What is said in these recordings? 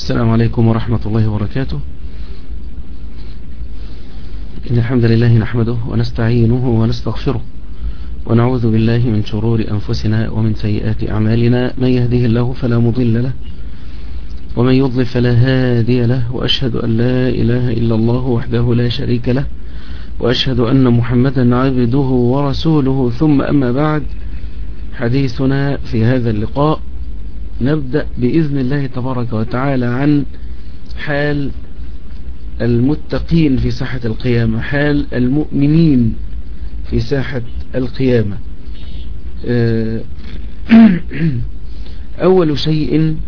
السلام عليكم ورحمة الله وبركاته إن الحمد لله نحمده ونستعينه ونستغفره ونعوذ بالله من شرور أنفسنا ومن سيئات أعمالنا من يهده الله فلا مضل له ومن يضلل فلا هادي له وأشهد أن لا إله إلا الله وحده لا شريك له وأشهد أن محمدا عبده ورسوله ثم أما بعد حديثنا في هذا اللقاء نبدأ بإذن الله تبارك وتعالى عن حال المتقين في ساحة القيامة حال المؤمنين في ساحة القيامة أول شيء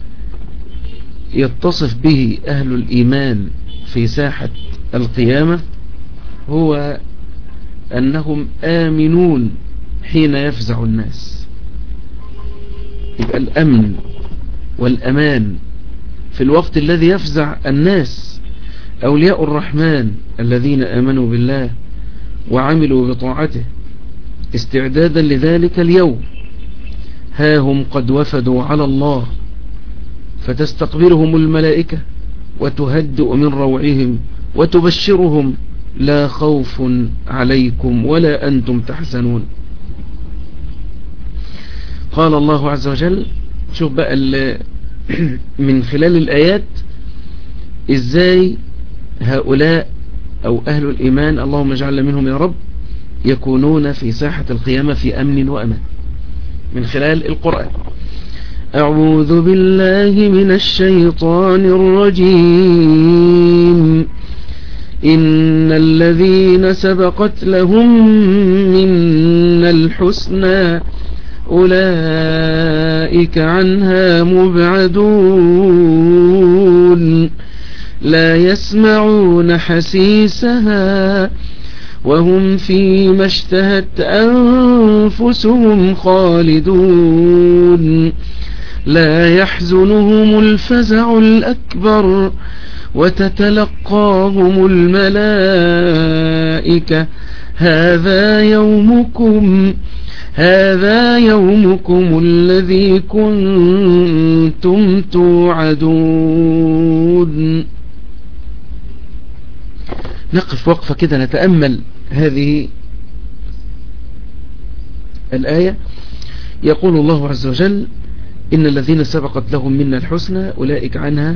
يتصف به أهل الإيمان في ساحة القيامة هو أنهم آمنون حين يفزع الناس يبقى الأمن والأمان في الوقت الذي يفزع الناس أولياء الرحمن الذين آمنوا بالله وعملوا بطاعته استعدادا لذلك اليوم ها هم قد وفدوا على الله فتستقبلهم الملائكة وتهدئ من روعهم وتبشرهم لا خوف عليكم ولا أنتم تحزنون قال الله عز وجل شوف بقى من خلال الآيات ازاي هؤلاء او اهل الايمان اللهم اجعلنا منهم يا رب يكونون في ساحة القيامة في امن وامان من خلال القرآن اعوذ بالله من الشيطان الرجيم إن الذين سبقت لهم منا الحسنى أولئك عنها مبعدون لا يسمعون حسيسها وهم فيما اشتهت أنفسهم خالدون لا يحزنهم الفزع الأكبر وتتلقاهم الملائكة هذا يومكم هذا يومكم الذي كنتم توعدون نقف وقفة كده نتأمل هذه الآية يقول الله عز وجل إن الذين سبقت لهم منا الحسنى أولئك عنها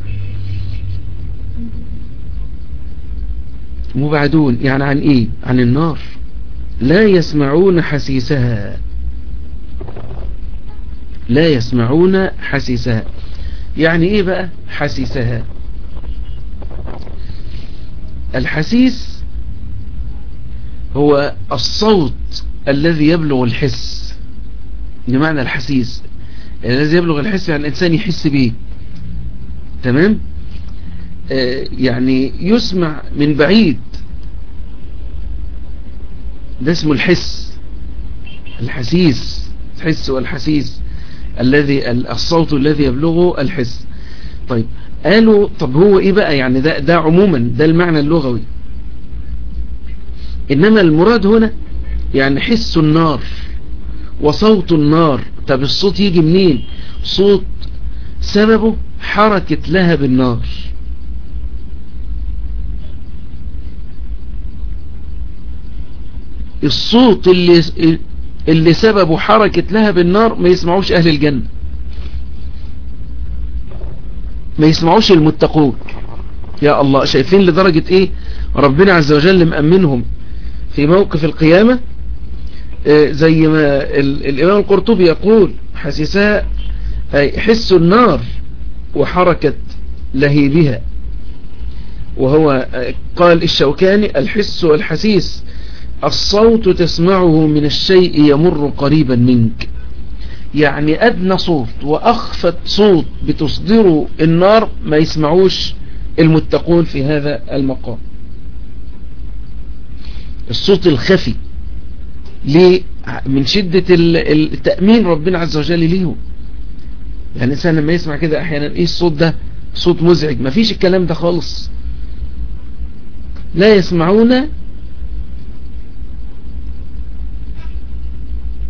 مبعدون يعني عن إيه عن النار لا يسمعون حسيسها لا يسمعون حسيسها يعني ايه بقى حسيسها الحسيس هو الصوت الذي يبلغ الحس بمعنى الحسيس الذي يبلغ الحس يعني الإنسان يحس به تمام آه يعني يسمع من بعيد ده اسمه الحس الحسيس الحس والحسيس الذي الصوت الذي يبلغه الحس طيب قالوا طب هو ايه بقى يعني ده, ده عموما ده المعنى اللغوي انما المراد هنا يعني حس النار وصوت النار طب الصوت يجي منين صوت سببه حركة لهب النار الصوت اللي اللي سببه حركة لهب النار ما يسمعوش أهل الجنة ما يسمعوش المتقون يا الله شايفين لدرجة ايه ربنا عز وجل مأمنهم في موقف القيامة آه زي ما الإمام القرطبي يقول حسساء حس النار وحركة لهيبها وهو قال الشوكاني الحس والحسيس الصوت تسمعه من الشيء يمر قريبا منك يعني أدنى صوت وأخفت صوت بتصدره النار ما يسمعوش المتقون في هذا المقام الصوت الخفي ليه من شدة التأمين ربنا عز وجل ليهم يعني الإنسان لما يسمع كده أحيانا إيه الصوت ده صوت مزعج ما فيش الكلام ده خالص لا يسمعون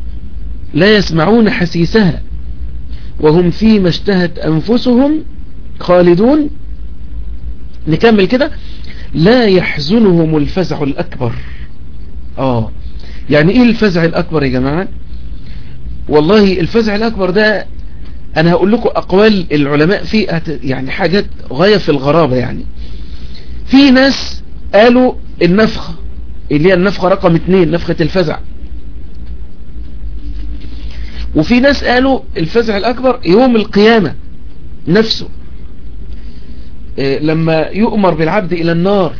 لا يسمعون حسيسها وهم فيما اشتهت أنفسهم خالدون نكمل كده لا يحزنهم الفزع الأكبر آه يعني إيه الفزع الأكبر يا جماعة والله الفزع الأكبر ده أنا هقول لكم أقوال العلماء فيه يعني حاجات غاية في الغرابة يعني في ناس قالوا النفخة اللي هي النفخة رقم اتنين نفخة الفزع وفي ناس قالوا الفزع الأكبر يوم القيامة نفسه إيه لما يؤمر بالعبد إلى النار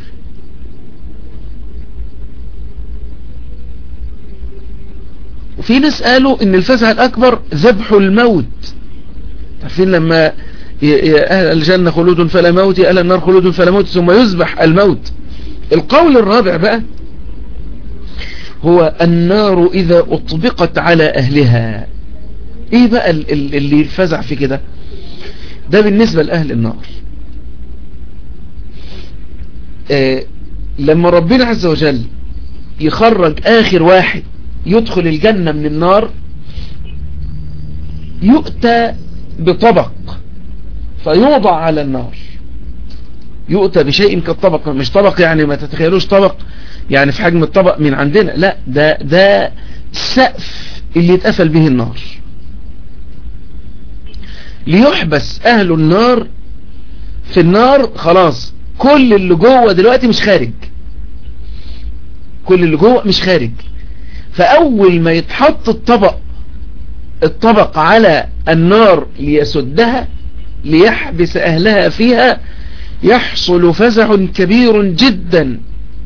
وفي ناس قالوا ان الفزع الأكبر ذبح الموت عارفين لما أهل الجنة خلود فلا موت أهل النار خلود فلا موت ثم يذبح الموت القول الرابع بقى هو النار إذا أطبقت على أهلها إيه بقى اللي فزع في كده ده بالنسبة لأهل النار آه لما ربنا عز وجل يخرج آخر واحد يدخل الجنة من النار يؤتى بطبق فيوضع على النار يؤتى بشيء كالطبق مش طبق يعني ما تتخيلوش طبق يعني في حجم الطبق من عندنا لا ده ده السقف اللي يتقفل به النار ليحبس اهل النار في النار خلاص كل اللي جوه دلوقتي مش خارج كل اللي جوه مش خارج فاول ما يتحط الطبق الطبق على النار ليسدها ليحبس اهلها فيها يحصل فزع كبير جدا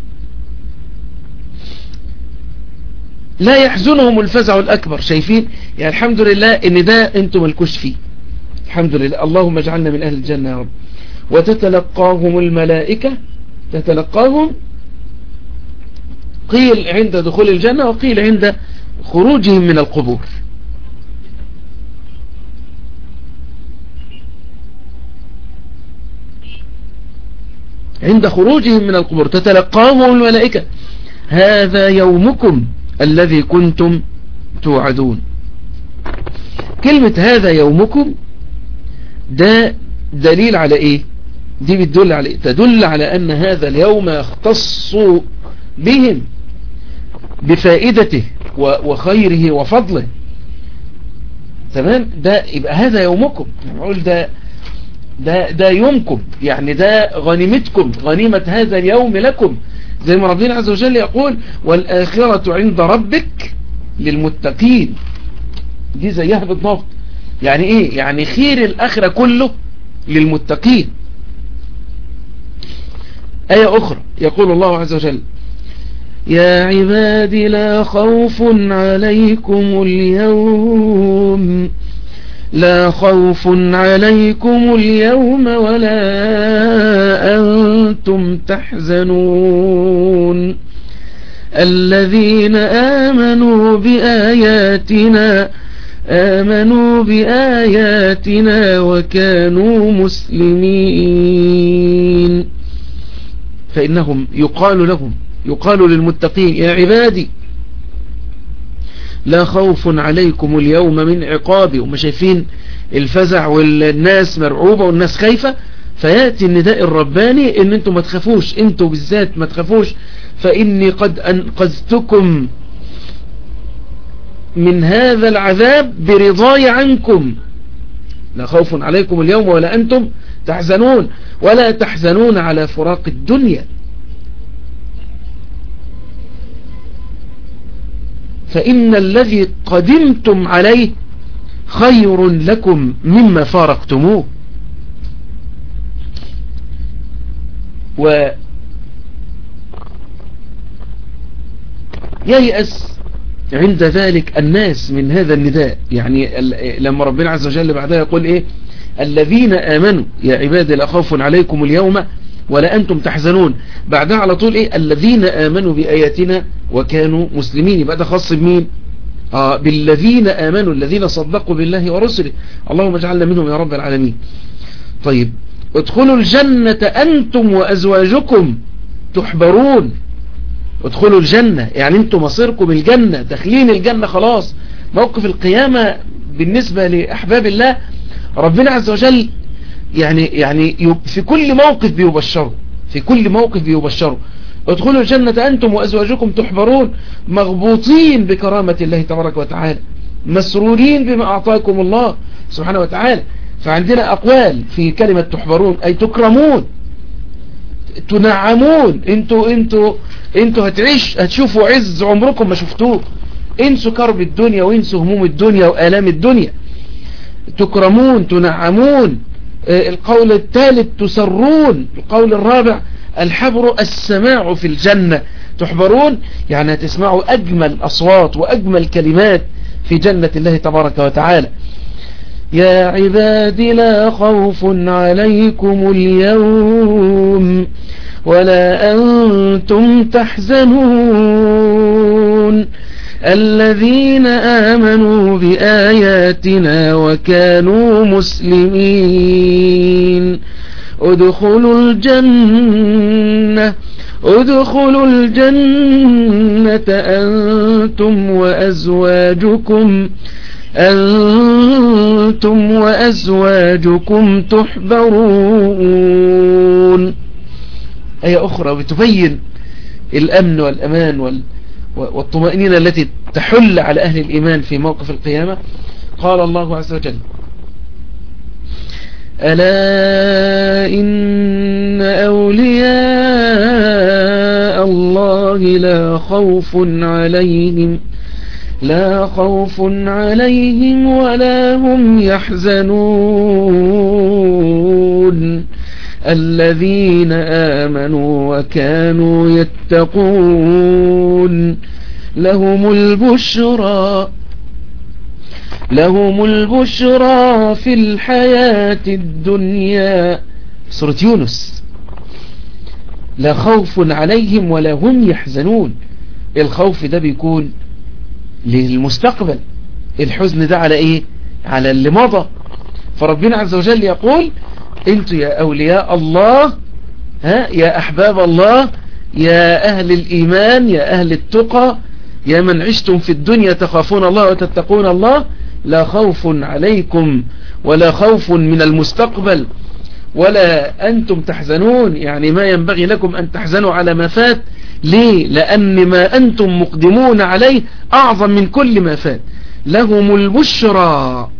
لا يحزنهم الفزع الأكبر شايفين يعني الحمد لله ان ده انتم ملكوش فيه الحمد لله اللهم اجعلنا من أهل الجنة يا رب وتتلقاهم الملائكة تتلقاهم قيل عند دخول الجنة وقيل عند خروجهم من القبور عند خروجهم من القبور تتلقاهم الملائكة هذا يومكم الذي كنتم توعدون كلمة هذا يومكم ده دليل على ايه دي بتدل على ايه تدل على ان هذا اليوم يختص بهم بفائدته وخيره وفضله تمام ده يبقى هذا يومكم نقول ده ده ده يومكم يعني ده غنيمتكم غنيمة هذا اليوم لكم زي ما ربنا عز وجل يقول والآخرة عند ربك للمتقين دي زيها بالضبط يعني ايه يعني خير الآخرة كله للمتقين آية أخرى يقول الله عز وجل يا عبادي لا خوف عليكم اليوم لا خوف عليكم اليوم ولا أنتم تحزنون الذين آمنوا بآياتنا آمنوا بآياتنا وكانوا مسلمين فإنهم يقال لهم يقال للمتقين يا عبادي لا خوف عليكم اليوم من عقابي وما شايفين الفزع والناس مرعوبة والناس خايفة فيأتي النداء الرباني ان انتم ما تخافوش انتم بالذات ما تخافوش فاني قد انقذتكم من هذا العذاب برضاي عنكم لا خوف عليكم اليوم ولا أنتم تحزنون ولا تحزنون على فراق الدنيا فإن الذي قدمتم عليه خير لكم مما فارقتموه و ييأس عند ذلك الناس من هذا النداء يعني لما ربنا عز وجل بعدها يقول ايه الذين آمنوا يا عبادي لا خوف عليكم اليوم ولا أنتم تحزنون بعدها على طول ايه الذين آمنوا بآياتنا وكانوا مسلمين يبقى ده خاص بمين آه بالذين آمنوا الذين صدقوا بالله ورسله اللهم اجعلنا منهم يا رب العالمين طيب ادخلوا الجنة أنتم وأزواجكم تحبرون ادخلوا الجنة يعني انتم مصيركم الجنة داخلين الجنة خلاص موقف القيامة بالنسبة لأحباب الله ربنا عز وجل يعني يعني في كل موقف بيبشروا في كل موقف بيبشروا ادخلوا الجنة أنتم وأزواجكم تحبرون مغبوطين بكرامة الله تبارك وتعالى مسرورين بما أعطاكم الله سبحانه وتعالى فعندنا أقوال في كلمة تحبرون أي تكرمون تنعمون انتوا انتوا انتوا هتعيش هتشوفوا عز عمركم ما شفتوه انسوا كرب الدنيا وانسوا هموم الدنيا وآلام الدنيا تكرمون تنعمون آه، القول الثالث تسرون القول الرابع الحبر السماع في الجنة تحبرون يعني تسمعوا أجمل أصوات وأجمل كلمات في جنة الله تبارك وتعالى يا عبادي لا خوف عليكم اليوم ولا أنتم تحزنون الذين آمنوا بآياتنا وكانوا مسلمين ادخلوا الجنة ادخلوا الجنة أنتم وأزواجكم أنتم وأزواجكم تحبرون آية أخرى بتبين الأمن والأمان وال والطمأنينة التي تحل على أهل الإيمان في موقف القيامة قال الله عز وجل ألا إن أولياء الله لا خوف عليهم لا خوف عليهم ولا هم يحزنون الذين آمنوا وكانوا يتقون لهم البشرى لهم البشرى في الحياة الدنيا سورة يونس لا خوف عليهم ولا هم يحزنون الخوف ده بيكون للمستقبل الحزن ده على ايه على اللي مضى فربنا عز وجل يقول انتوا يا اولياء الله ها يا احباب الله يا اهل الايمان يا اهل التقى يا من عشتم في الدنيا تخافون الله وتتقون الله لا خوف عليكم ولا خوف من المستقبل ولا أنتم تحزنون يعني ما ينبغي لكم أن تحزنوا على ما فات ليه لأن ما أنتم مقدمون عليه أعظم من كل ما فات لهم البشرى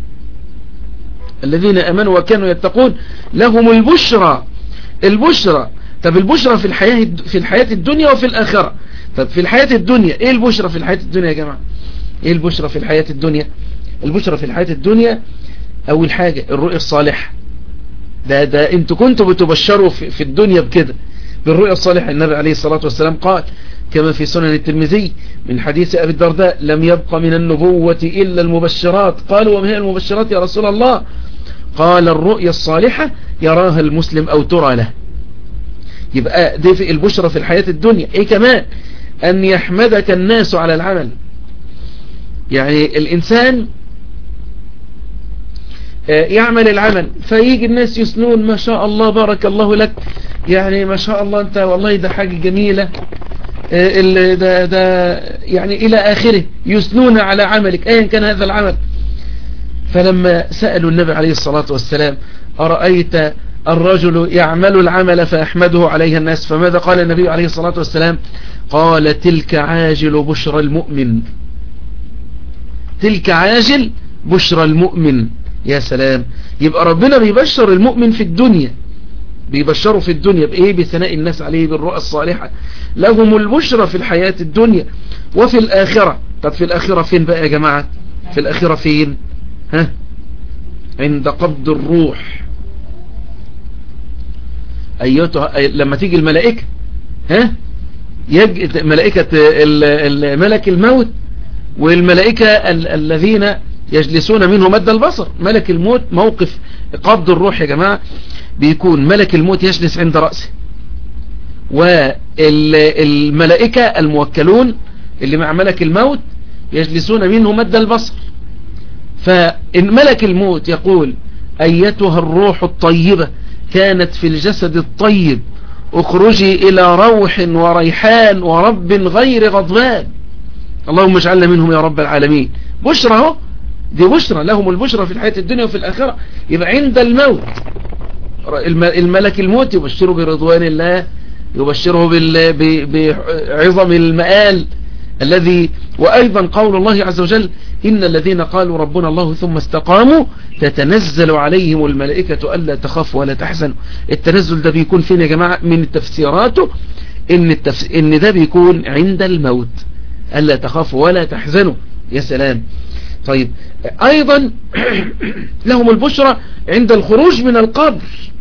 الذين أمنوا وكانوا يتقون لهم البشرى البشرى طب البشرى في الحياة في الحياة الدنيا وفي الآخرة طب في الحياة الدنيا ايه البشرى في الحياة الدنيا يا جماعة ايه البشرى في الحياة الدنيا البشرى في الحياة الدنيا اول حاجة الرؤية الصالحة ده ده انتوا كنتوا بتبشروا في, في الدنيا بكده بالرؤية الصالحة النبي عليه الصلاة والسلام قال كما في سنن الترمذي من حديث أبي الدرداء لم يبق من النبوة إلا المبشرات قالوا وما هي المبشرات يا رسول الله قال الرؤية الصالحة يراها المسلم أو ترى له يبقى دي في البشرة في الحياة الدنيا ايه كمان أن يحمدك الناس على العمل يعني الإنسان آه، يعمل العمل فيجي الناس يسنون ما شاء الله بارك الله لك يعني ما شاء الله انت والله ده حاجة جميلة آه، ده, ده يعني الى اخره يسنون على عملك ايا كان هذا العمل فلما سألوا النبي عليه الصلاة والسلام أرأيت الرجل يعمل العمل فأحمده عليها الناس فماذا قال النبي عليه الصلاة والسلام قال تلك عاجل بشرى المؤمن تلك عاجل بشرى المؤمن يا سلام يبقى ربنا بيبشر المؤمن في الدنيا بيبشروا في الدنيا بإيه بثناء الناس عليه بالرؤى الصالحة لهم البشرى في الحياة الدنيا وفي الآخرة طب في الآخرة فين بقى يا جماعة في الآخرة فين ها عند قبض الروح أيتها لما تيجي الملائكة ها يج... ملائكة ملك الموت والملائكة الذين يجلسون منه مد البصر ملك الموت موقف قبض الروح يا جماعة بيكون ملك الموت يجلس عند رأسه والملائكة الموكلون اللي مع ملك الموت يجلسون منه مد البصر فإن ملك الموت يقول أيتها الروح الطيبة كانت في الجسد الطيب اخرجي إلى روح وريحان ورب غير غضبان اللهم اجعلنا منهم يا رب العالمين بشرى دي بشرى لهم البشرى في الحياة الدنيا وفي الآخرة يبقى عند الموت الملك الموت يبشره برضوان الله يبشره بعظم المآل الذي وأيضا قول الله عز وجل إن الذين قالوا ربنا الله ثم استقاموا تتنزل عليهم الملائكة ألا تخافوا ولا تحزنوا التنزل ده بيكون فين يا جماعة من تفسيراته إن, التفس... إن ده بيكون عند الموت ألا تخافوا ولا تحزنوا يا سلام طيب أيضا لهم البشرى عند الخروج من القبر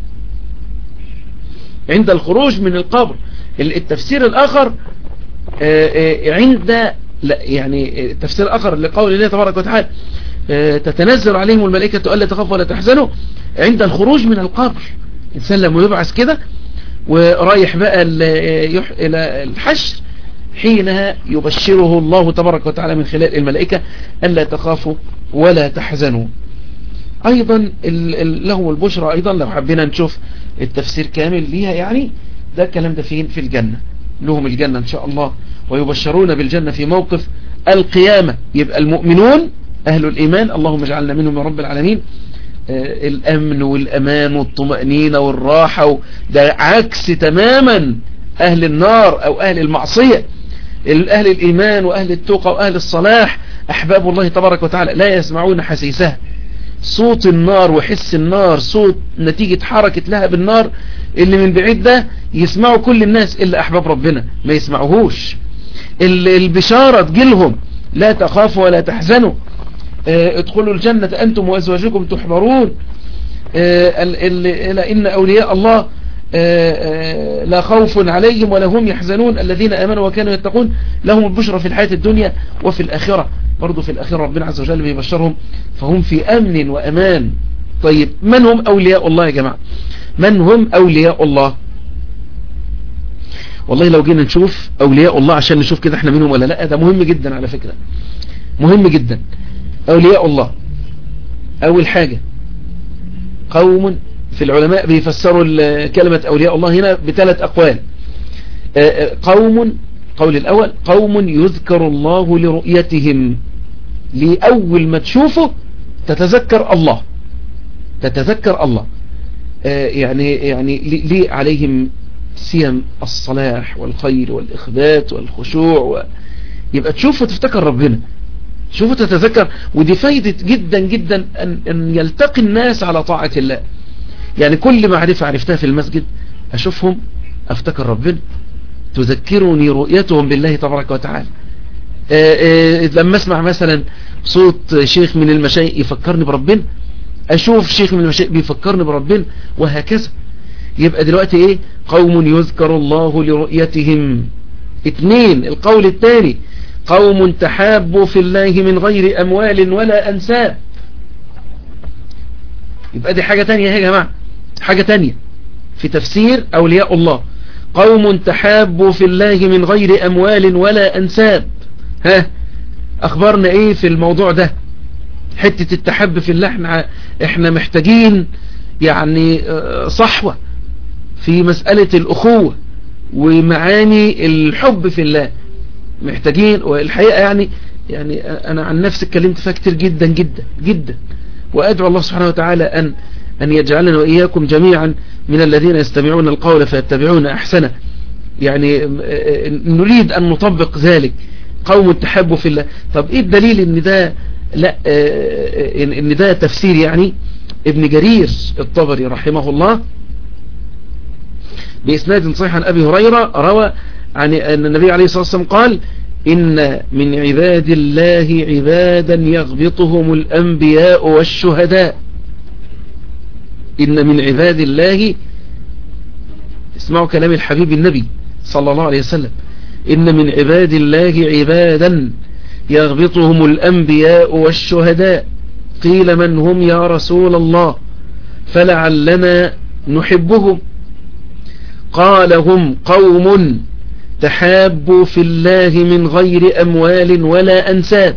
عند الخروج من القبر التفسير الآخر آه، آه، عند لا يعني تفسير آخر لقول الله تبارك وتعالى آه، تتنزل عليهم الملائكة ألا تخافوا ولا تحزنوا عند الخروج من القبر إنسان لما يبعث كده ورايح بقى إلى الحشر حينها يبشره الله تبارك وتعالى من خلال الملائكة ألا تخافوا ولا تحزنوا أيضا لهم البشرى أيضا لو حبينا نشوف التفسير كامل ليها يعني ده الكلام ده فين في الجنة لهم الجنة إن شاء الله ويبشرون بالجنة في موقف القيامة يبقى المؤمنون أهل الإيمان اللهم اجعلنا منهم يا رب العالمين آه الأمن والأمان والطمأنينة والراحة ده عكس تماما أهل النار أو أهل المعصية أهل الإيمان وأهل التوقع وأهل الصلاح أحباب الله تبارك وتعالى لا يسمعون حسيسها صوت النار وحس النار صوت نتيجة حركة لهب النار اللي من بعيد ده يسمعوا كل الناس إلا أحباب ربنا ما يسمعوهوش البشارة تجيلهم لا تخافوا ولا تحزنوا اه ادخلوا الجنة أنتم وأزواجكم تحبرون اه إن أولياء الله اه لا خوف عليهم ولا هم يحزنون الذين آمنوا وكانوا يتقون لهم البشرى في الحياة الدنيا وفي الآخرة برضو في الأخير ربنا عز وجل بيبشرهم فهم في أمن وأمان طيب من هم أولياء الله يا جماعة من هم أولياء الله والله لو جينا نشوف أولياء الله عشان نشوف كده احنا منهم ولا لا ده مهم جدا على فكرة مهم جدا أولياء الله أول حاجة قوم في العلماء بيفسروا كلمة أولياء الله هنا بثلاث أقوال قوم قول الأول قوم يذكر الله لرؤيتهم لأول ما تشوفه تتذكر الله تتذكر الله آه يعني يعني لي عليهم سيم الصلاح والخير والإخبات والخشوع و... يبقى تشوفه تفتكر ربنا شوفوا تتذكر ودي فايدة جدا جدا أن, أن يلتقي الناس على طاعة الله يعني كل معرفة عرفتها في المسجد أشوفهم أفتكر ربنا تذكرني رؤيتهم بالله تبارك وتعالى آآ آآ لما اسمع مثلا صوت شيخ من المشايخ يفكرني بربنا اشوف شيخ من المشايخ بيفكرني بربنا وهكذا يبقى دلوقتي ايه قوم يذكر الله لرؤيتهم اثنين القول الثاني قوم تحابوا في الله من غير اموال ولا انساب يبقى دي حاجة تانية يا جماعة حاجة تانية في تفسير اولياء الله قوم تحابوا في الله من غير أموال ولا أنساب ها أخبرنا إيه في الموضوع ده حتة التحب في الله احنا, احنا محتاجين يعني صحوة في مسألة الأخوة ومعاني الحب في الله محتاجين والحقيقة يعني يعني أنا عن نفسي اتكلمت فيها كتير جدا جدا جدا وأدعو الله سبحانه وتعالى أن أن يجعلنا وإياكم جميعا من الذين يستمعون القول فيتبعون أحسنه يعني نريد أن نطبق ذلك قوم تحبوا في الله طب إيه الدليل إن ده لا إن ده تفسير يعني ابن جرير الطبري رحمه الله بإسناد صحيح عن أبي هريرة روى عن أن النبي عليه الصلاة والسلام قال إن من عباد الله عبادا يغبطهم الأنبياء والشهداء إن من عباد الله اسمعوا كلام الحبيب النبي صلى الله عليه وسلم إن من عباد الله عبادا يغبطهم الأنبياء والشهداء قيل من هم يا رسول الله فلعلنا نحبهم قال هم قوم تحابوا في الله من غير أموال ولا أنساب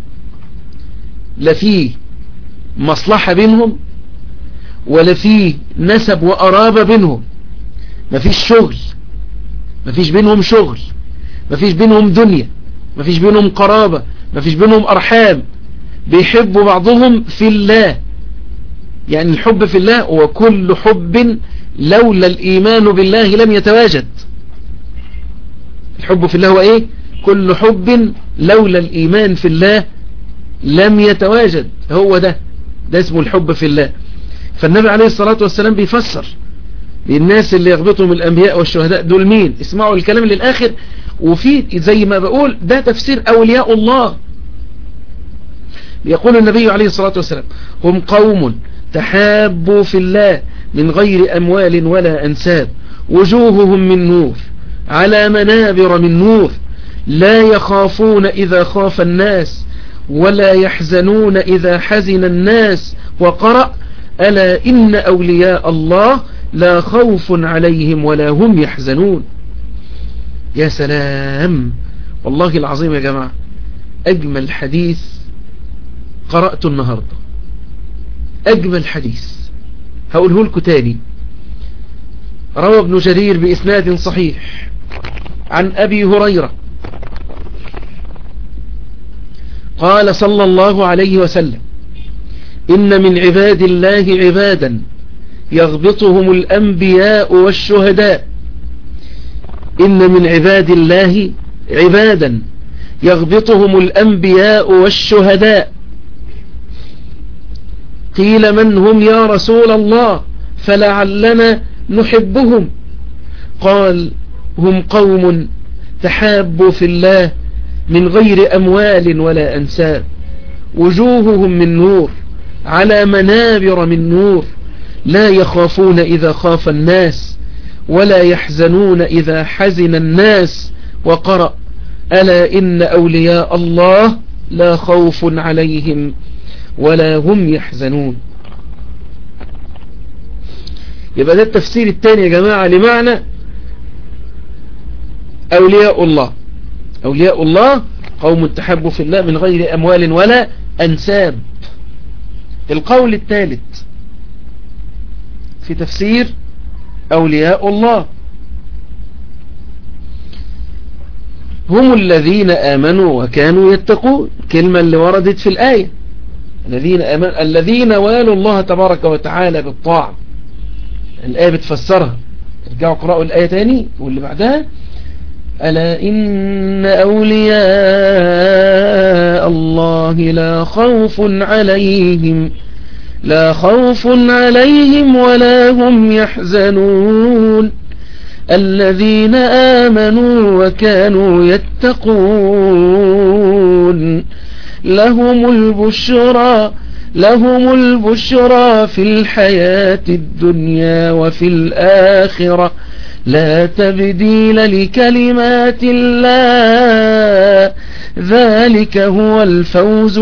لفيه مصلحة بينهم ولا في نسب وقرابة بينهم مفيش شغل مفيش بينهم شغل مفيش بينهم دنيا مفيش بينهم قرابة مفيش بينهم أرحام بيحبوا بعضهم في الله يعني الحب في الله وكل حب لولا الإيمان بالله لم يتواجد الحب في الله هو إيه كل حب لولا الإيمان في الله لم يتواجد هو ده ده اسمه الحب في الله فالنبي عليه الصلاة والسلام بيفسر للناس اللي يغبطهم الأنبياء والشهداء دول مين اسمعوا الكلام للآخر وفي زي ما بقول ده تفسير أولياء الله يقول النبي عليه الصلاة والسلام هم قوم تحابوا في الله من غير أموال ولا أنساب وجوههم من نور على منابر من نور لا يخافون إذا خاف الناس ولا يحزنون إذا حزن الناس وقرأ ألا إن أولياء الله لا خوف عليهم ولا هم يحزنون يا سلام والله العظيم يا جماعة أجمل حديث قرأته النهاردة أجمل حديث هقوله لكم تاني روى ابن جرير بإسناد صحيح عن أبي هريرة قال صلى الله عليه وسلم إن من عباد الله عبادا يغبطهم الأنبياء والشهداء إن من عباد الله عبادا يغبطهم الأنبياء والشهداء قيل من هم يا رسول الله فلعلنا نحبهم قال هم قوم تحابوا في الله من غير أموال ولا أنساب وجوههم من نور على منابر من نور لا يخافون إذا خاف الناس ولا يحزنون إذا حزن الناس وقرأ ألا إن أولياء الله لا خوف عليهم ولا هم يحزنون يبقى ده التفسير الثاني يا جماعة لمعنى أولياء الله أولياء الله قوم تحبوا في الله من غير أموال ولا أنساب القول الثالث في تفسير أولياء الله هم الذين آمنوا وكانوا يتقون كلمة اللي وردت في الآية الذين آمنوا الذين والوا الله تبارك وتعالى بالطاعة الآية بتفسرها ارجعوا قرأوا الآية تاني واللي بعدها ألا إن أولياء الله لا خوف عليهم لا خوف عليهم ولا هم يحزنون الذين آمنوا وكانوا يتقون لهم البشرى لهم البشرى في الحياة الدنيا وفي الآخرة لا تبديل لكلمات الله ذلك هو الفوز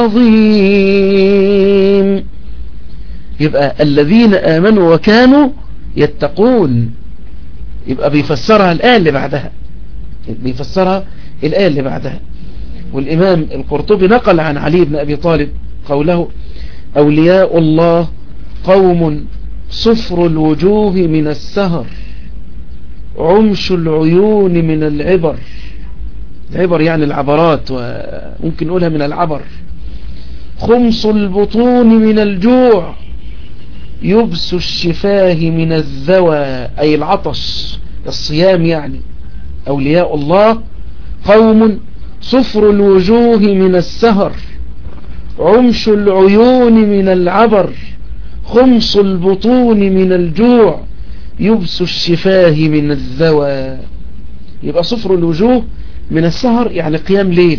العظيم يبقى الذين آمنوا وكانوا يتقون يبقى بيفسرها الآية اللي بعدها بيفسرها الآية اللي بعدها والإمام القرطبي نقل عن علي بن أبي طالب قوله أولياء الله قوم صفر الوجوه من السهر عمش العيون من العبر العبر يعني العبرات وممكن نقولها من العبر خمس البطون من الجوع يبس الشفاه من الذوى أي العطش الصيام يعني أولياء الله قوم صفر الوجوه من السهر عمش العيون من العبر خمس البطون من الجوع يبس الشفاه من الذوى يبقى صفر الوجوه من السهر يعني قيام ليل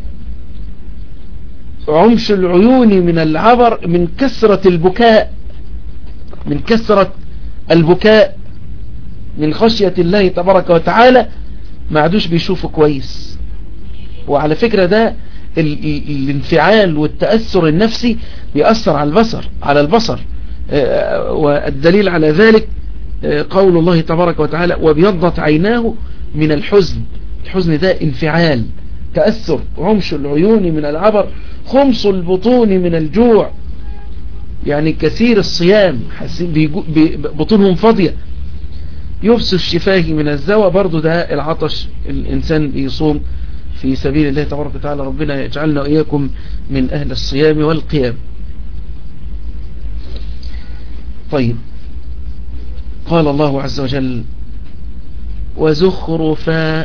عمش العيون من العبر من كثرة البكاء من كثرة البكاء من خشية الله تبارك وتعالى ما عدوش بيشوفوا كويس وعلى فكرة ده الانفعال والتأثر النفسي بيأثر على البصر على البصر والدليل على ذلك قول الله تبارك وتعالى وبيضت عيناه من الحزن الحزن ده انفعال تأثر عمش العيون من العبر خمس البطون من الجوع يعني كثير الصيام حاسين بطونهم فاضية يبس الشفاه من الزوى برضو ده العطش الإنسان يصوم في سبيل الله تبارك وتعالى ربنا يجعلنا وإياكم من أهل الصيام والقيام طيب قال الله عز وجل وزخرفا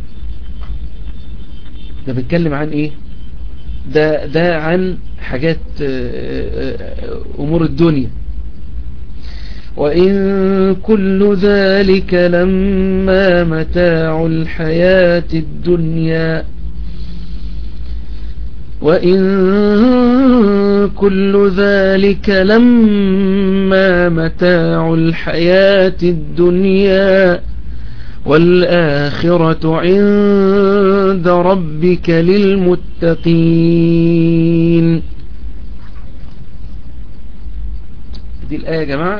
ده بيتكلم عن ايه ده, ده عن حاجات امور الدنيا وإن كل ذلك لما متاع الحياة الدنيا وإن كل ذلك لما متاع الحياة الدنيا والآخرة عند ربك للمتقين دي الآية يا جماعة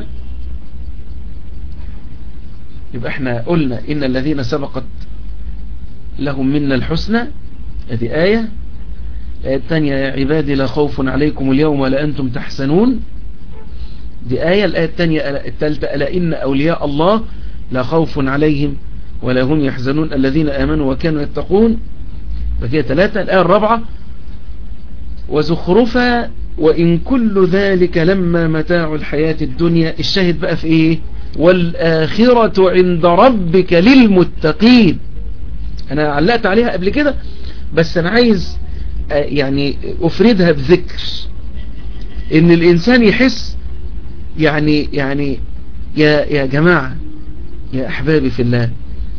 يبقى احنا قلنا إن الذين سبقت لهم منا الحسنى هذه آية الآية الثانية يا عبادي لا خوف عليكم اليوم ولا أنتم تحسنون دي آية الآية الثانية الثالثة ألا إن أولياء الله لا خوف عليهم ولا هم يحزنون الذين آمنوا وكانوا يتقون فكده ثلاثة الآية الرابعة وزخرفا وإن كل ذلك لما متاع الحياة الدنيا الشاهد بقى في إيه والآخرة عند ربك للمتقين أنا علقت عليها قبل كده بس أنا عايز يعني أفردها بذكر إن الإنسان يحس يعني يعني يا يا جماعة يا أحبابي في الله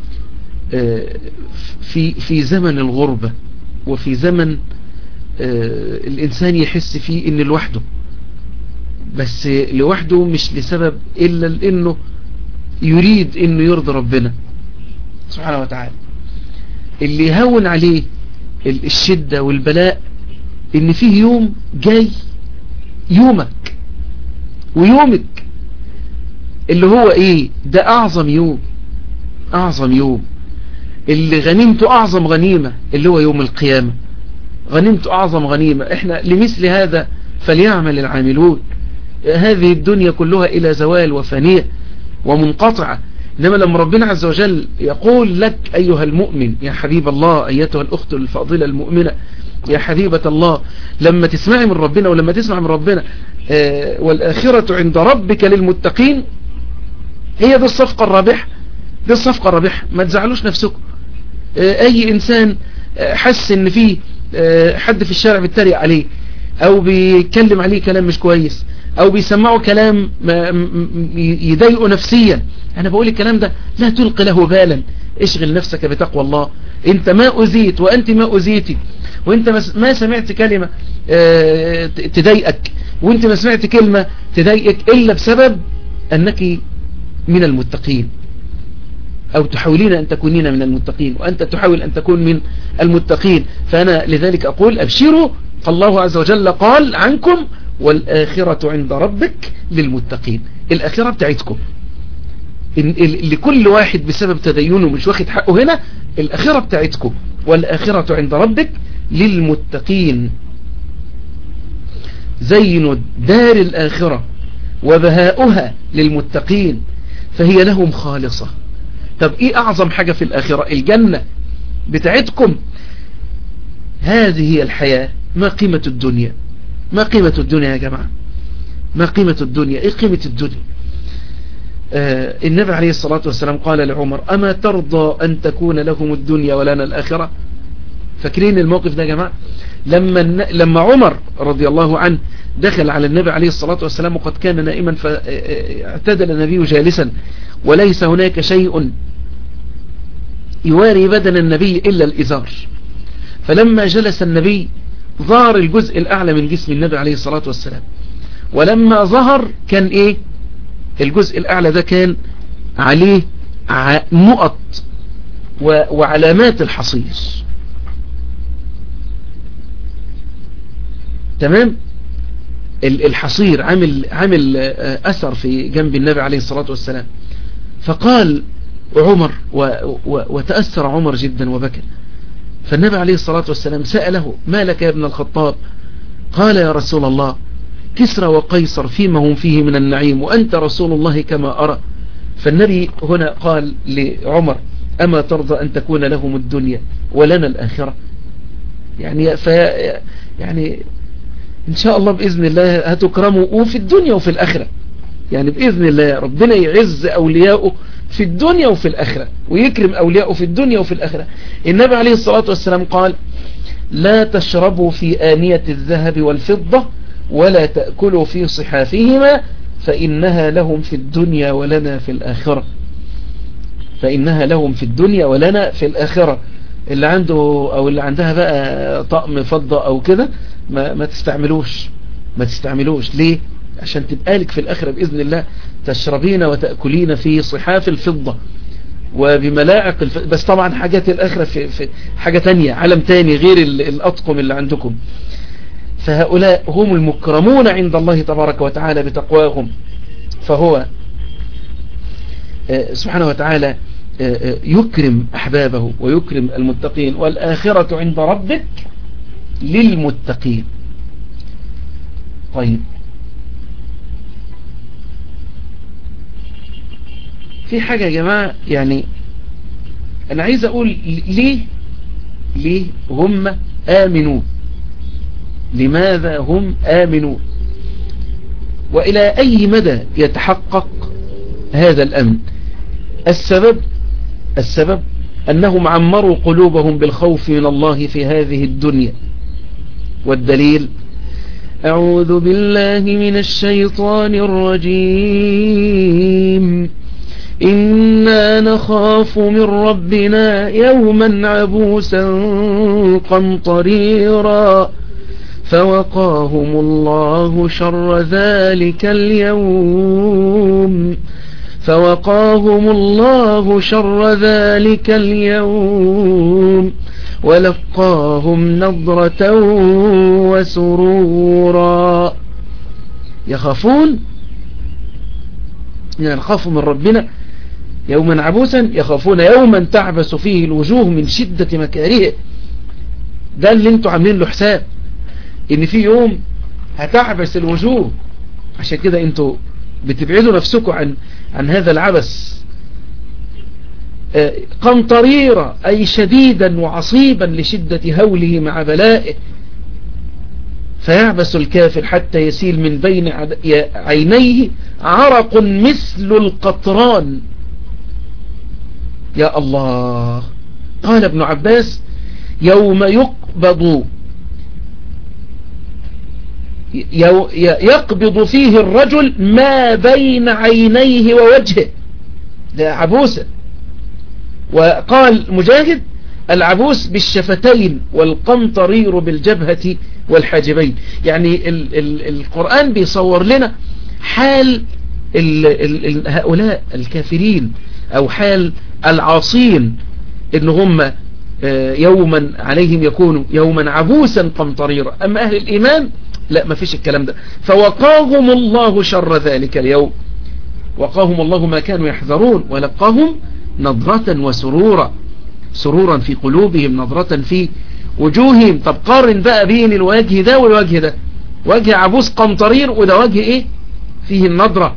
في في زمن الغربة وفي زمن الإنسان يحس فيه إن لوحده بس لوحده مش لسبب إلا لأنه يريد إنه يرضي ربنا سبحانه وتعالى اللي يهون عليه الشدة والبلاء إن فيه يوم جاي يومك ويومك اللي هو إيه ده أعظم يوم أعظم يوم اللي غنيمته أعظم غنيمة اللي هو يوم القيامة غنيمته أعظم غنيمة إحنا لمثل هذا فليعمل العاملون هذه الدنيا كلها إلى زوال وفانية ومنقطعة إنما لما ربنا عز وجل يقول لك أيها المؤمن يا حبيب الله أيتها الأخت الفاضلة المؤمنة يا حبيبة الله لما تسمعي من ربنا ولما تسمع من ربنا آه والآخرة عند ربك للمتقين هي دي الصفقة الرابحة دي الصفقة الرابحة ما تزعلوش نفسكم آه أي إنسان آه حس إن فيه حد في الشارع بيتريق عليه أو بيتكلم عليه كلام مش كويس او بيسمعوا كلام يضايقوا نفسيا انا بقول الكلام ده لا تلقي له بالا اشغل نفسك بتقوى الله انت ما اذيت وانت ما اذيتي وانت ما سمعت كلمة تضايقك وانت ما سمعت كلمة تضايقك الا بسبب انك من المتقين او تحاولين ان تكونين من المتقين وانت تحاول ان تكون من المتقين فانا لذلك اقول ابشروا فالله عز وجل قال عنكم والآخرة عند ربك للمتقين الآخرة بتاعتكم لكل واحد بسبب تدينه مش واخد حقه هنا الآخرة بتاعتكم والآخرة عند ربك للمتقين زين دار الآخرة وبهاؤها للمتقين فهي لهم خالصة طب ايه اعظم حاجة في الآخرة الجنة بتاعتكم هذه هي الحياة ما قيمة الدنيا ما قيمة الدنيا يا جماعة ما قيمة الدنيا ايه قيمة الدنيا آه النبي عليه الصلاة والسلام قال لعمر أما ترضى أن تكون لهم الدنيا ولنا الآخرة فاكرين الموقف ده يا جماعة لما, لما عمر رضي الله عنه دخل على النبي عليه الصلاة والسلام وقد كان نائما فاعتدل النبي جالسا وليس هناك شيء يواري بدن النبي إلا الإزار فلما جلس النبي ظهر الجزء الأعلى من جسم النبي عليه الصلاة والسلام ولما ظهر كان إيه الجزء الأعلى ده كان عليه نقط وعلامات الحصير تمام الحصير عامل عامل أثر في جنب النبي عليه الصلاة والسلام فقال عمر وتأثر عمر جدا وبكى فالنبي عليه الصلاة والسلام سأله ما لك يا ابن الخطاب قال يا رسول الله كسرى وقيصر فيما هم فيه من النعيم وأنت رسول الله كما أرى فالنبي هنا قال لعمر أما ترضى أن تكون لهم الدنيا ولنا الآخرة يعني ف يعني ان شاء الله باذن الله هتكرموا وفي الدنيا وفي الاخره يعني باذن الله ربنا يعز اولياءه في الدنيا وفي الاخره ويكرم اولياءه في الدنيا وفي الاخره النبي عليه الصلاه والسلام قال لا تشربوا في آنية الذهب والفضة ولا تأكلوا في صحافهما فإنها لهم في الدنيا ولنا في الآخرة فإنها لهم في الدنيا ولنا في الآخرة اللي عنده أو اللي عندها بقى طقم فضة أو كده ما, ما تستعملوش ما تستعملوش ليه عشان تبقى لك في الآخرة بإذن الله تشربين وتأكلين في صحاف الفضة وبملاعق الف... بس طبعا حاجات الآخرة في, في حاجة تانية عالم تاني غير الأطقم اللي عندكم فهؤلاء هم المكرمون عند الله تبارك وتعالى بتقواهم فهو سبحانه وتعالى يكرم أحبابه ويكرم المتقين والآخرة عند ربك للمتقين طيب في حاجة يا جماعة يعني أنا عايز أقول ليه ليه هم آمنون لماذا هم آمنون وإلى أي مدى يتحقق هذا الأمن السبب السبب أنهم عمروا قلوبهم بالخوف من الله في هذه الدنيا والدليل أعوذ بالله من الشيطان الرجيم إنا نخاف من ربنا يوما عبوسا قمطريرا فوقاهم الله شر ذلك اليوم فوقاهم الله شر ذلك اليوم ولقاهم نظرة وسرورا يخافون يعني يخافوا من ربنا يوما عبوسا يخافون يوما تعبس فيه الوجوه من شدة مكاره ده اللي انتوا عاملين له حساب ان في يوم هتعبس الوجوه عشان كده انتوا بتبعدوا نفسكم عن عن هذا العبس قنطريرة أي شديدا وعصيبا لشدة هوله مع بلائه فيعبس الكافر حتى يسيل من بين عينيه عرق مثل القطران يا الله قال ابن عباس يوم يقبض يقبض فيه الرجل ما بين عينيه ووجهه ده عبوسة وقال مجاهد العبوس بالشفتين والقمطرير بالجبهة والحاجبين يعني ال ال القرآن بيصور لنا حال ال ال هؤلاء الكافرين أو حال العاصين إن هم يوما عليهم يكونوا يوما عبوسا قمطريرا أما أهل الإيمان لا ما فيش الكلام ده فوقاهم الله شر ذلك اليوم وقاهم الله ما كانوا يحذرون ولقاهم نظرة وسرورا سرورا في قلوبهم نظرة في وجوههم طب قارن بقى بين الوجه ده والوجه ده وجه عبوس قمطرير وده وجه ايه فيه النظرة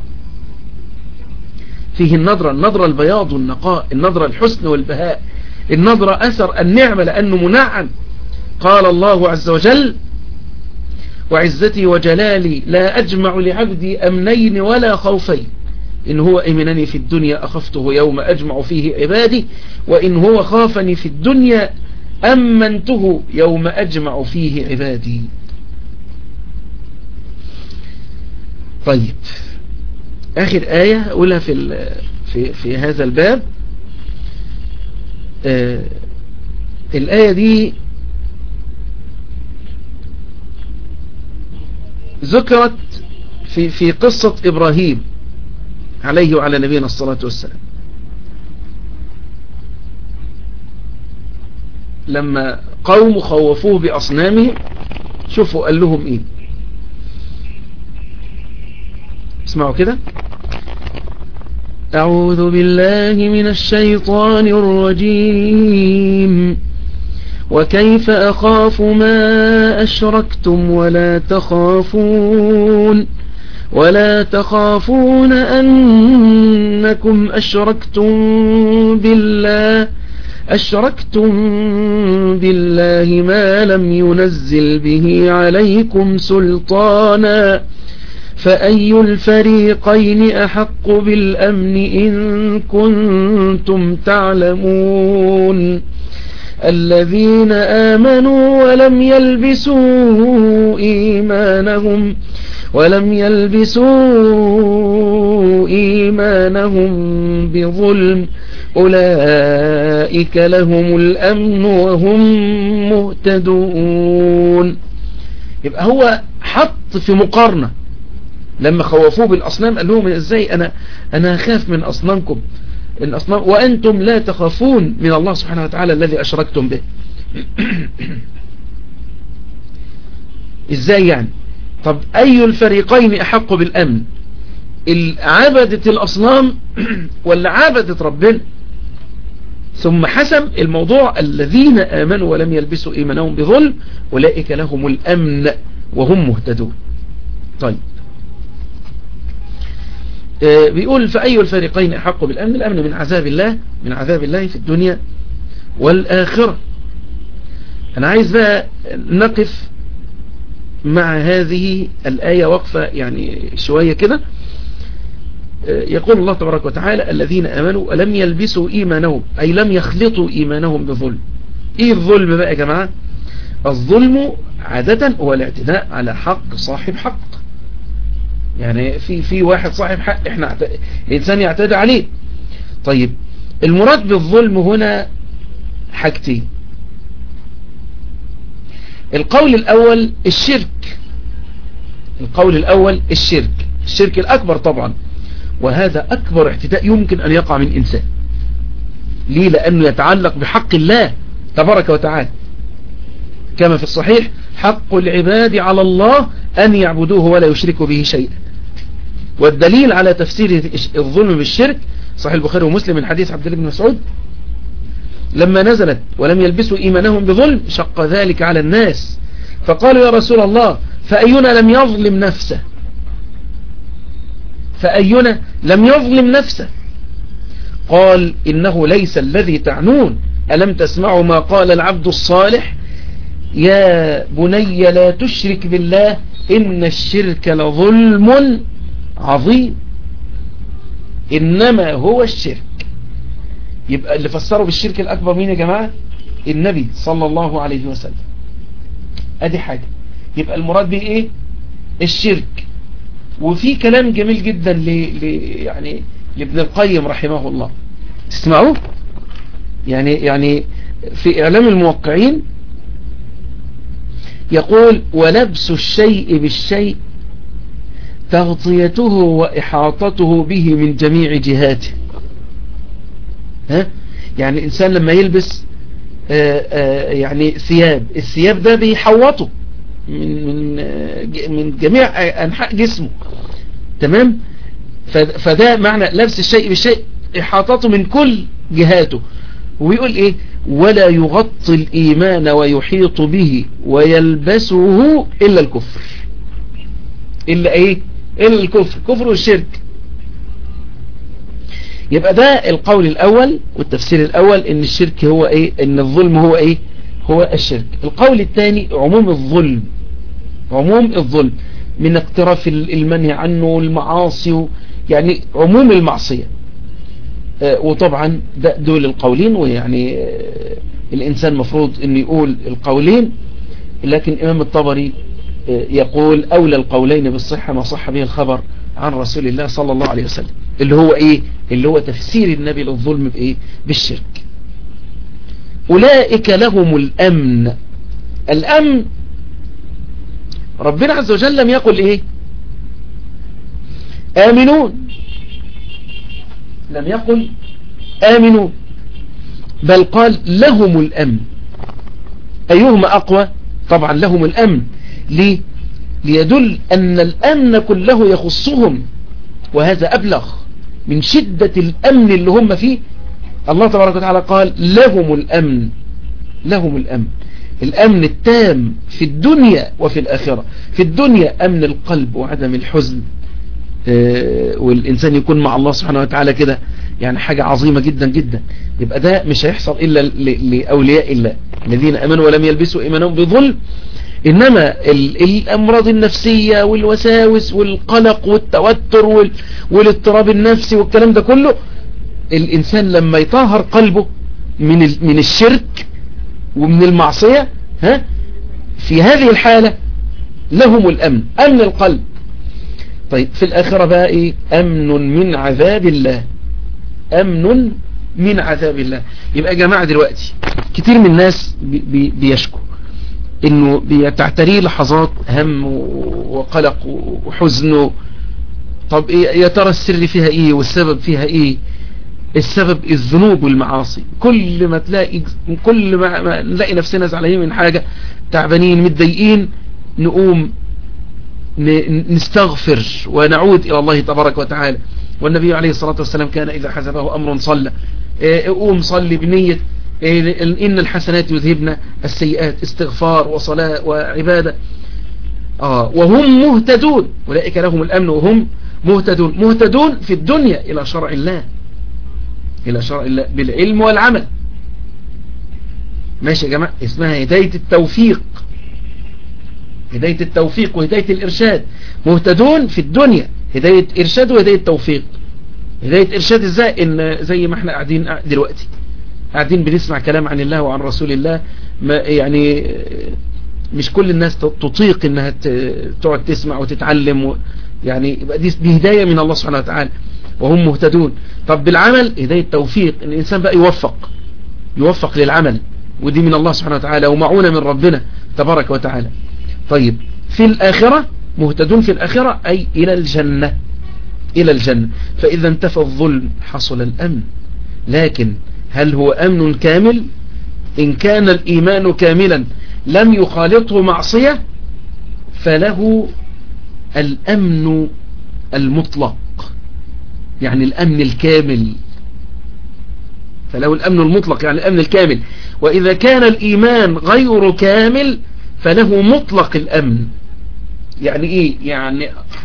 فيه النظرة النظرة البياض والنقاء النظرة الحسن والبهاء النظرة أثر النعمة لأنه منعم قال الله عز وجل وعزتي وجلالي لا أجمع لعبدي أمنين ولا خوفين إن هو أمنني في الدنيا أخفته يوم أجمع فيه عبادي وإن هو خافني في الدنيا أمنته يوم أجمع فيه عبادي طيب آخر آية أقولها في, في, في هذا الباب آه الآية دي ذكرت في في قصة إبراهيم عليه وعلى نبينا الصلاة والسلام لما قوم خوفوه بأصنامهم شوفوا قال لهم إيه اسمعوا كده أعوذ بالله من الشيطان الرجيم وكيف أخاف ما أشركتم ولا تخافون ولا تخافون أنكم أشركتم بالله أشركتم بالله ما لم ينزل به عليكم سلطانا فأي الفريقين أحق بالأمن إن كنتم تعلمون الذين آمنوا ولم يلبسوا إيمانهم ولم يلبسوا إيمانهم بظلم أولئك لهم الأمن وهم مهتدون يبقى هو حط في مقارنة لما خوفوه بالأصنام قال لهم ازاي أنا, أنا أخاف من أصنامكم الأصنام وأنتم لا تخافون من الله سبحانه وتعالى الذي أشركتم به ازاي يعني طب أي الفريقين أحق بالأمن عبدة الأصنام ولا عبدة ربنا ثم حسم الموضوع الذين آمنوا ولم يلبسوا إيمانهم بظلم أولئك لهم الأمن وهم مهتدون طيب آه، بيقول فأي الفريقين أحق بالأمن الأمن من عذاب الله من عذاب الله في الدنيا والآخرة أنا عايز بقى نقف مع هذه الآية وقفة يعني شوية كده آه، يقول الله تبارك وتعالى الذين أمنوا ولم يلبسوا إيمانهم أي لم يخلطوا إيمانهم بظلم إيه الظلم بقى يا جماعة الظلم عادة هو الاعتداء على حق صاحب حق يعني في في واحد صاحب حق احنا الانسان يعتدي عليه طيب المراد بالظلم هنا حاجتين القول الاول الشرك القول الاول الشرك الشرك الاكبر طبعا وهذا اكبر اعتداء يمكن ان يقع من انسان ليه لانه يتعلق بحق الله تبارك وتعالى كما في الصحيح حق العباد على الله أن يعبدوه ولا يشركوا به شيئا والدليل على تفسير الظلم بالشرك صحيح البخاري ومسلم من حديث عبد الله بن مسعود لما نزلت ولم يلبسوا إيمانهم بظلم شق ذلك على الناس فقالوا يا رسول الله فأينا لم يظلم نفسه فأينا لم يظلم نفسه قال إنه ليس الذي تعنون ألم تسمعوا ما قال العبد الصالح يا بني لا تشرك بالله إن الشرك لظلم عظيم إنما هو الشرك يبقى اللي فسروا بالشرك الأكبر مين يا جماعة النبي صلى الله عليه وسلم ادي حاجة يبقى المراد به ايه الشرك وفي كلام جميل جدا ل... ل... يعني لابن القيم رحمه الله تسمعوه يعني يعني في اعلام الموقعين يقول ولبس الشيء بالشيء تغطيته وإحاطته به من جميع جهاته ها؟ يعني الإنسان لما يلبس آآ آآ يعني ثياب الثياب ده بيحوطه من, من, من جميع أنحاء جسمه تمام فده معنى لبس الشيء بالشيء إحاطته من كل جهاته ويقول إيه ولا يغطي الإيمان ويحيط به ويلبسه إلا الكفر إلا إيه إلا الكفر كفر والشرك يبقى ده القول الأول والتفسير الأول إن الشرك هو إيه إن الظلم هو إيه هو الشرك القول الثاني عموم الظلم عموم الظلم من اقتراف المنهي عنه المعاصي يعني عموم المعصية وطبعا ده دول القولين ويعني الإنسان مفروض أن يقول القولين لكن إمام الطبري يقول أولى القولين بالصحة ما صح به الخبر عن رسول الله صلى الله عليه وسلم اللي هو إيه اللي هو تفسير النبي للظلم بإيه بالشرك أولئك لهم الأمن الأمن ربنا عز وجل لم يقل إيه آمنون لم يقل آمنوا بل قال لهم الأمن أيهما أقوى طبعا لهم الأمن ليه ليدل أن الأمن كله يخصهم وهذا أبلغ من شدة الأمن اللي هم فيه الله تبارك وتعالى قال لهم الأمن لهم الأمن الأمن التام في الدنيا وفي الآخرة في الدنيا أمن القلب وعدم الحزن والإنسان يكون مع الله سبحانه وتعالى كده يعني حاجة عظيمة جدا جدا يبقى ده مش هيحصل إلا لأولياء الله الذين أمنوا ولم يلبسوا إيمانهم بظلم إنما الأمراض النفسية والوساوس والقلق والتوتر والاضطراب النفسي والكلام ده كله الإنسان لما يطهر قلبه من من الشرك ومن المعصية ها في هذه الحالة لهم الأمن أمن القلب طيب في الآخرة بقى إيه أمن من عذاب الله أمن من عذاب الله يبقى يا جماعة دلوقتي كتير من الناس بي بي بيشكوا انه بيتعتريه لحظات هم وقلق وحزن طب إيه يا ترى السر فيها ايه والسبب فيها ايه السبب الذنوب والمعاصي كل ما تلاقي كل ما, ما نلاقي نفسنا زعلانين من حاجة تعبانين متضايقين نقوم نستغفر ونعود إلى الله تبارك وتعالى والنبي عليه الصلاة والسلام كان إذا حزبه أمر صلى قوم صلي بنية إن الحسنات يذهبن السيئات استغفار وصلاة وعبادة آه وهم مهتدون أولئك لهم الأمن وهم مهتدون مهتدون في الدنيا إلى شرع الله إلى شرع الله بالعلم والعمل ماشي يا جماعة اسمها هداية التوفيق هداية التوفيق وهداية الإرشاد مهتدون في الدنيا هداية إرشاد وهداية توفيق هداية إرشاد إزاي إن زي ما احنا قاعدين دلوقتي قاعدين بنسمع كلام عن الله وعن رسول الله ما يعني مش كل الناس تطيق انها تقعد تسمع وتتعلم و يعني يبقى دي, دي هداية من الله سبحانه وتعالى وهم مهتدون طب بالعمل هداية توفيق ان الانسان بقى يوفق يوفق للعمل ودي من الله سبحانه وتعالى ومعونة من ربنا تبارك وتعالى طيب في الآخرة مهتدون في الآخرة أي إلى الجنة إلى الجنة فإذا انتفى الظلم حصل الأمن لكن هل هو أمن كامل إن كان الإيمان كاملا لم يخالطه معصية فله الأمن المطلق يعني الأمن الكامل فله الأمن المطلق يعني الأمن الكامل وإذا كان الإيمان غير كامل فله مطلق الأمن يعني إيه يعني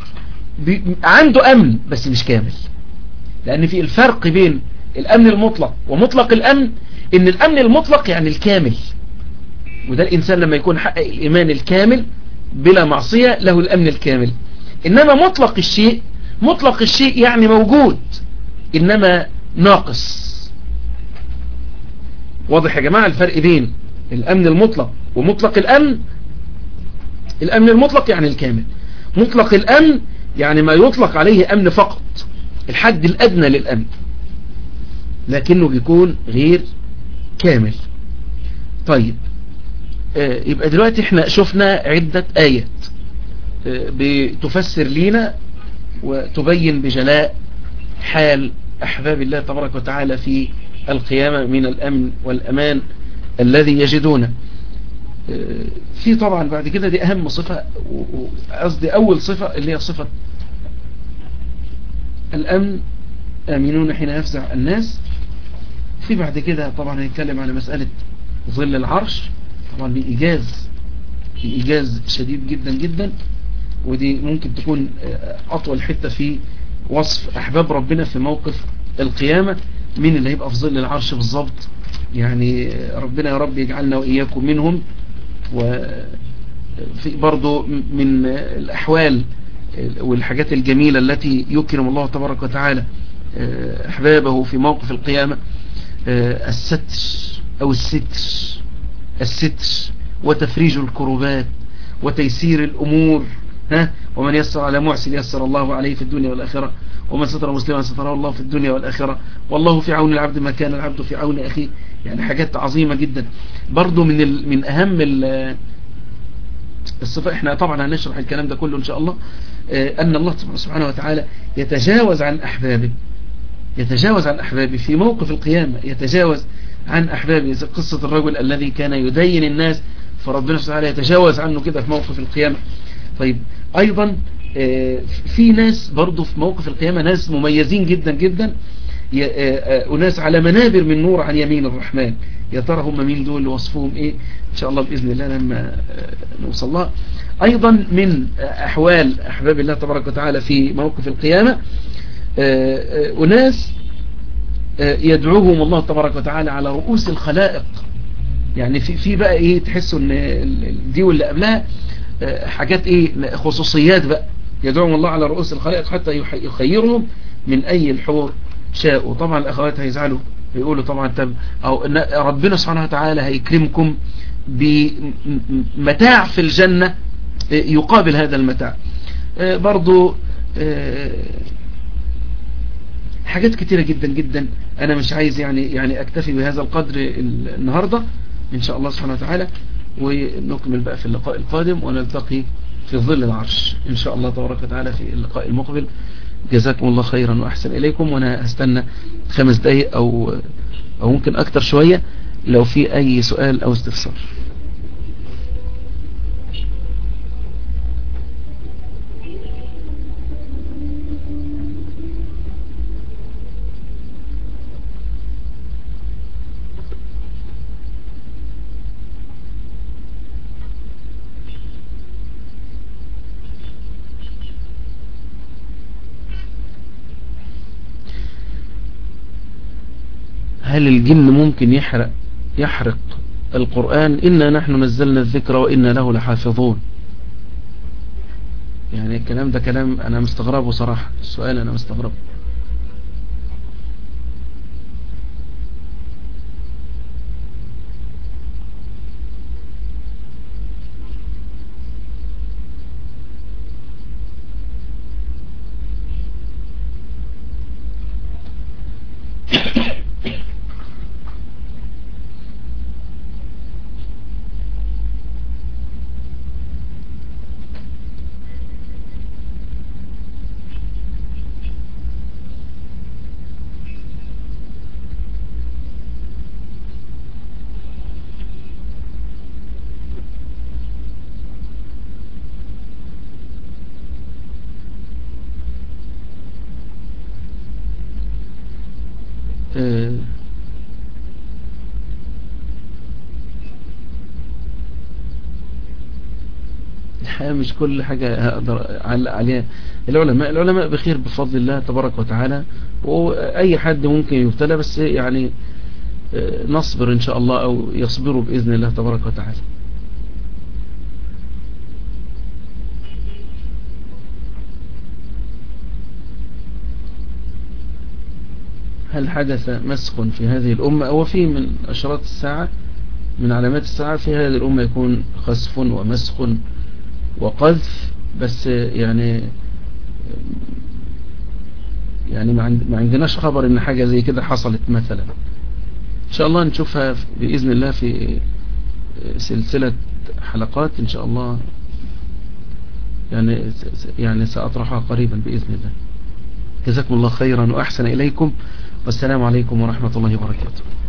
عنده أمن بس مش كامل لأن في الفرق بين الأمن المطلق ومطلق الأمن إن الأمن المطلق يعني الكامل وده الإنسان لما يكون حقق الإيمان الكامل بلا معصية له الأمن الكامل إنما مطلق الشيء مطلق الشيء يعني موجود إنما ناقص واضح يا جماعة الفرق بين الأمن المطلق ومطلق الأمن الأمن المطلق يعني الكامل مطلق الأمن يعني ما يطلق عليه أمن فقط الحد الأدنى للأمن لكنه بيكون غير كامل طيب آه يبقى دلوقتي احنا شفنا عدة آيات آه بتفسر لينا وتبين بجلاء حال أحباب الله تبارك وتعالى في القيامة من الأمن والأمان الذي يجدونه في طبعا بعد كده دي أهم صفة قصدي أول صفة اللي هي صفة الأمن آمنون حين يفزع الناس في بعد كده طبعا هنتكلم على مسألة ظل العرش طبعا بإيجاز بإيجاز شديد جدا جدا ودي ممكن تكون أطول حتة في وصف أحباب ربنا في موقف القيامة مين اللي هيبقى في ظل العرش بالظبط يعني ربنا يا رب يجعلنا وإياكم منهم وفي برضو من الأحوال والحاجات الجميلة التي يكرم الله تبارك وتعالى أحبابه في موقف القيامة الستر أو الستر الستر وتفريج الكروبات وتيسير الأمور ها ومن يسر على معسر يسر الله عليه في الدنيا والآخرة ومن ستر مسلما ستره الله في الدنيا والآخرة والله في عون العبد ما كان العبد في عون أخيه يعني حاجات عظيمة جدا برضو من ال من أهم الصفة احنا طبعا هنشرح الكلام ده كله إن شاء الله أن الله سبحانه وتعالى يتجاوز عن أحبابه يتجاوز عن أحبابه في موقف القيامة يتجاوز عن أحبابه قصة الرجل الذي كان يدين الناس فربنا سبحانه وتعالى يتجاوز عنه كده في موقف القيامة طيب أيضا في ناس برضو في موقف القيامة ناس مميزين جدا جدا أناس على منابر من نور عن يمين الرحمن يا ترى هم مين دول وصفهم ايه ان شاء الله بإذن الله لما نوصل لها ايضا من احوال احباب الله تبارك وتعالى في موقف القيامة أناس يدعوهم الله تبارك وتعالى على رؤوس الخلائق يعني في في بقى ايه تحسوا ان دي واللي قبلها حاجات ايه خصوصيات بقى يدعوهم الله على رؤوس الخلائق حتى يخيرهم من اي الحور شاءوا طبعا الاخوات هيزعلوا يقولوا طبعا طب او ربنا سبحانه وتعالى هيكرمكم بمتاع في الجنة يقابل هذا المتاع برضو حاجات كتيرة جدا جدا انا مش عايز يعني يعني اكتفي بهذا القدر النهاردة ان شاء الله سبحانه وتعالى ونكمل بقى في اللقاء القادم ونلتقي في ظل العرش ان شاء الله تبارك وتعالى في اللقاء المقبل جزاكم الله خيرا واحسن اليكم وانا هستنى خمس دقايق او او ممكن اكتر شوية لو في اي سؤال او استفسار هل الجن ممكن يحرق يحرق القرآن إنا نحن نزلنا الذكر وإنا له لحافظون يعني الكلام ده كلام أنا مستغربه صراحة السؤال أنا مستغربه الحقيقة مش كل حاجة هقدر أعلق عليها العلماء العلماء بخير بفضل الله تبارك وتعالى وأي حد ممكن يبتلى بس يعني نصبر إن شاء الله أو يصبروا بإذن الله تبارك وتعالى هل حدث مسخ في هذه الأمة أو في من أشراط الساعة من علامات الساعة في هذه الأمة يكون خسف ومسخ وقذف بس يعني يعني ما عندناش خبر ان حاجة زي كده حصلت مثلا ان شاء الله نشوفها بإذن الله في سلسلة حلقات ان شاء الله يعني يعني سأطرحها قريبا بإذن الله جزاكم الله خيرا وأحسن إليكم والسلام عليكم ورحمة الله وبركاته